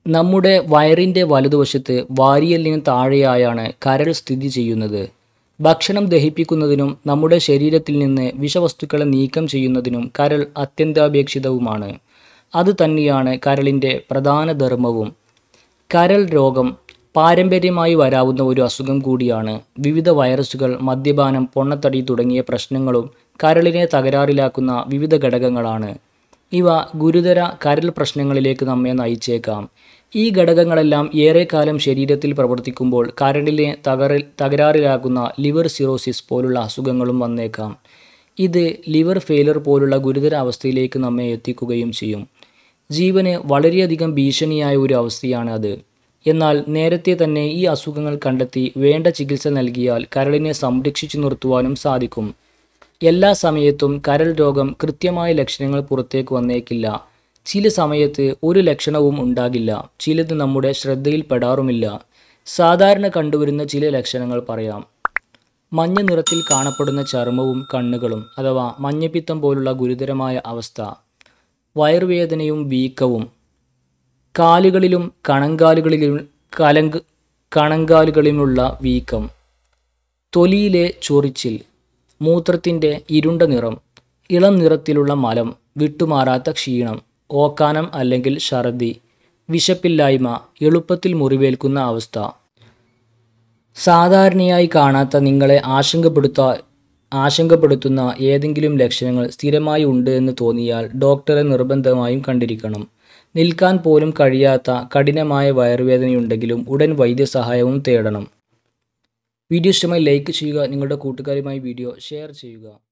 നമ്മുടെ വയറിൻ്റെ വലതുവശത്ത് വാരിയെല്ലിന് താഴെയായാണ് കരൾ സ്ഥിതി ചെയ്യുന്നത് ഭക്ഷണം ദഹിപ്പിക്കുന്നതിനും നമ്മുടെ ശരീരത്തിൽ നിന്ന് വിഷവസ്തുക്കളെ നീക്കം ചെയ്യുന്നതിനും കരൾ അത്യന്താപേക്ഷിതവുമാണ് അത് തന്നെയാണ് കരളിൻ്റെ പ്രധാന ധർമ്മവും കരൾ രോഗം പാരമ്പര്യമായി വരാവുന്ന ഒരു അസുഖം കൂടിയാണ് വിവിധ വൈറസുകൾ മദ്യപാനം പൊണ്ണത്തടി തുടങ്ങിയ പ്രശ്നങ്ങളും കരളിനെ തകരാറിലാക്കുന്ന വിവിധ ഘടകങ്ങളാണ് ഇവ ഗുരുതര കരൾ പ്രശ്നങ്ങളിലേക്ക് നമ്മെ നയിച്ചേക്കാം ഈ ഘടകങ്ങളെല്ലാം ഏറെക്കാലം ശരീരത്തിൽ പ്രവർത്തിക്കുമ്പോൾ കരളിനെ തകര തകരാറിലാക്കുന്ന ലിവർ സിറോസിസ് പോലുള്ള അസുഖങ്ങളും വന്നേക്കാം ഇത് ലിവർ ഫെയിലർ പോലുള്ള ഗുരുതര അവസ്ഥയിലേക്ക് നമ്മെ എത്തിക്കുകയും ചെയ്യും ജീവന് വളരെയധികം ഭീഷണിയായ ഒരു അവസ്ഥയാണ് അത് എന്നാൽ നേരത്തെ തന്നെ ഈ അസുഖങ്ങൾ കണ്ടെത്തി വേണ്ട ചികിത്സ നൽകിയാൽ കരളിനെ സംരക്ഷിച്ചു നിർത്തുവാനും സാധിക്കും എല്ലാ സമയത്തും കരൾ രോഗം കൃത്യമായ ലക്ഷണങ്ങൾ പുറത്തേക്ക് വന്നേക്കില്ല ചില സമയത്ത് ഒരു ലക്ഷണവും ഉണ്ടാകില്ല ചിലത് നമ്മുടെ ശ്രദ്ധയിൽപ്പെടാറുമില്ല സാധാരണ കണ്ടുവരുന്ന ചില ലക്ഷണങ്ങൾ പറയാം മഞ്ഞ നിറത്തിൽ കാണപ്പെടുന്ന ചർമ്മവും കണ്ണുകളും അഥവാ മഞ്ഞപ്പിത്തം പോലുള്ള ഗുരുതരമായ അവസ്ഥ വയറുവേദനയും വീക്കവും കാലുകളിലും കണങ്കാലുകളിലും കലങ്ക് കണങ്കാലുകളിലുമുള്ള വീക്കം തൊലിയിലെ ചൊറിച്ചിൽ മൂത്രത്തിൻ്റെ ഇരുണ്ട നിറം ഇളം നിറത്തിലുള്ള മലം വിട്ടുമാറാത്ത ക്ഷീണം ഓക്കാനം അല്ലെങ്കിൽ ഛർദി വിശപ്പില്ലായ്മ എളുപ്പത്തിൽ മുറിവേൽക്കുന്ന അവസ്ഥ സാധാരണയായി കാണാത്ത നിങ്ങളെ ആശങ്കപ്പെടുത്ത ആശങ്കപ്പെടുത്തുന്ന ഏതെങ്കിലും ലക്ഷണങ്ങൾ സ്ഥിരമായി ഉണ്ട് എന്ന് തോന്നിയാൽ ഡോക്ടറെ നിർബന്ധമായും കണ്ടിരിക്കണം നിൽക്കാൻ പോലും കഴിയാത്ത കഠിനമായ വയറുവേദനയുണ്ടെങ്കിലും ഉടൻ വൈദ്യസഹായവും തേടണം വീഡിയോ ഇഷ്ടമായി ലൈക്ക് ചെയ്യുക നിങ്ങളുടെ കൂട്ടുകാരുമായി വീഡിയോ ഷെയർ ചെയ്യുക